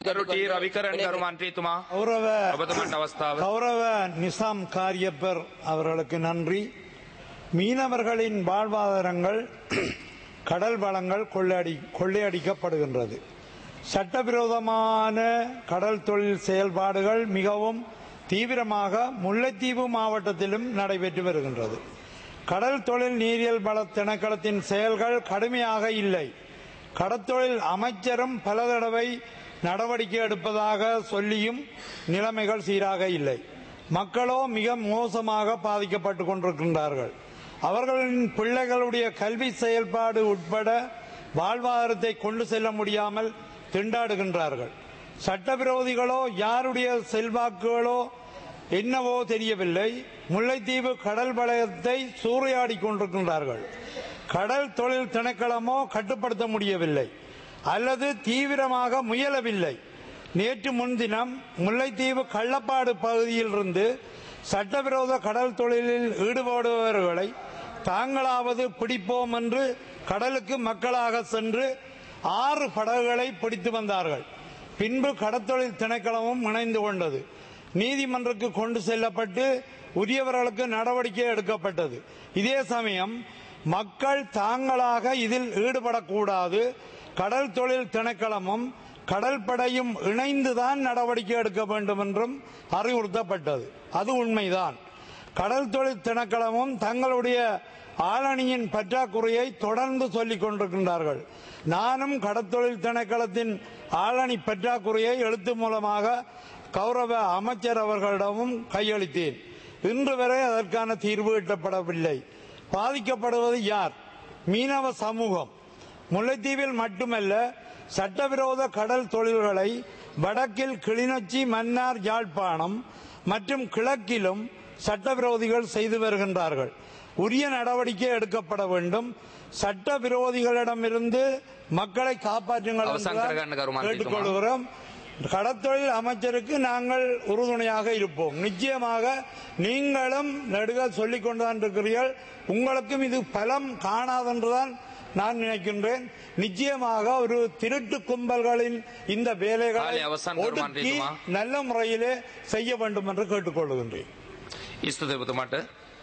ගරු ටී රවිකරන් ගරු මන්ත්‍රීතුමා கௌரவ ඔබතුමන්ට අවස්ථාව கௌரவ நிசாம் காரியப்பர் அவர்களுக்கு நன்றி மீனவர்களின் வாழ்வாதாரங்கள் கடல் வளங்கள் கொள்ளையடி கொள்ளையடிக்கப்படுகின்றது சட்டவிரோதமான கடல் தொழில் செயல்பாடுகள் மிகவும் தீவிரமாக முல்லைத்தீவு மாவட்டத்திலும் நடைபெற்று வருகின்றது கடல் தொழில் நீரியல் வள திணைக்களத்தின் செயல்கள் கடுமையாக இல்லை கடற்தொழில் அமைச்சரும் பல தடவை நடவடிக்கை எடுப்பதாக சொல்லியும் நிலைமைகள் சீராக இல்லை மக்களோ மிக மோசமாக பாதிக்கப்பட்டு கொண்டிருக்கின்றார்கள் அவர்களின் பிள்ளைகளுடைய கல்வி செயல்பாடு உட்பட வாழ்வாதாரத்தை கொண்டு செல்ல முடியாமல் திண்டாடுகின்றார்கள் சட்டவிரோதிகளோ யாருடைய செல்வாக்குகளோ என்னவோ தெரியவில்லை முல்லைத்தீவு கடல் வளையத்தை சூறையாடி கொண்டிருக்கின்றார்கள் கடல் தொழில் திணைக்களமோ கட்டுப்படுத்த முடியவில்லை அல்லது தீவிரமாக முயலவில்லை நேற்று முன்தினம் முல்லைத்தீவு கள்ளப்பாடு பகுதியிலிருந்து சட்டவிரோத கடல் தொழிலில் ஈடுபடுபவர்களை தாங்களாவது பிடிப்போம் என்று கடலுக்கு மக்களாக சென்று ஆறு படகுகளை பிடித்து வந்தார்கள் பின்பு கடற்தொழில் திணைக்களமும் இணைந்து கொண்டது நீதிமன்றக்கு கொண்டு செல்லப்பட்டு உரியவர்களுக்கு நடவடிக்கை எடுக்கப்பட்டது இதே சமயம் மக்கள் தாங்களாக இதில் ஈடுபடக்கூடாது கடல் தொழில் திணைக்களமும் கடல் படையும் இணைந்துதான் நடவடிக்கை எடுக்க வேண்டும் என்றும் அறிவுறுத்தப்பட்டது அது உண்மைதான் கடல் தொழில் திணைக்களமும் தங்களுடைய ஆளணியின் பற்றாக்குறையை தொடர்ந்து சொல்லிக் கொண்டிருக்கின்றார்கள் நானும் கடற்தொழில் திணைக்களத்தின் ஆளணி பற்றாக்குறையை எழுத்து மூலமாக கௌரவ அமைச்சர் அவர்களிடமும் கையளித்தேன் இன்று வரை அதற்கான தீர்வு எட்டப்படவில்லை பாதிக்கப்படுவது யார் மீனவ சமூகம் முல்லைத்தீவில் மட்டுமல்ல சட்டவிரோத கடல் தொழில்களை வடக்கில் கிளிநொச்சி மன்னார் யாழ்ப்பாணம் மற்றும் கிழக்கிலும் சட்டவிரோதிகள் செய்து வருகின்றார்கள் உரிய நடவடிக்கை எடுக்கப்பட வேண்டும் சட்டவிரோதிகளிடமிருந்து மக்களை காப்பாற்றுங்கள் அவசான் என்றுதான் கரகாண்ட கருமாந்திரி கேட்டுக்கொள்கிறோம் கடற்தொழில் அமைச்சருக்கு நாங்கள் உறுதுணையாக இருப்போம் நிச்சயமாக நீங்களும் நெடுக சொல்லிக் கொண்டுதான் இருக்கிறீர்கள் உங்களுக்கும் இது பலம் காணாதென்றுதான் நான் நினைக்கின்றேன் நிச்சயமாக ஒரு திருட்டு கும்பல்களின் இந்த வேலைகளை காலை அவசான் ஒடுக்கி கருமாந்திரி நல்ல முறையிலே செய்ய வேண்டும் என்று கேட்டுக்கொள்கின்றேன் ස්තුති ඔබතුමාට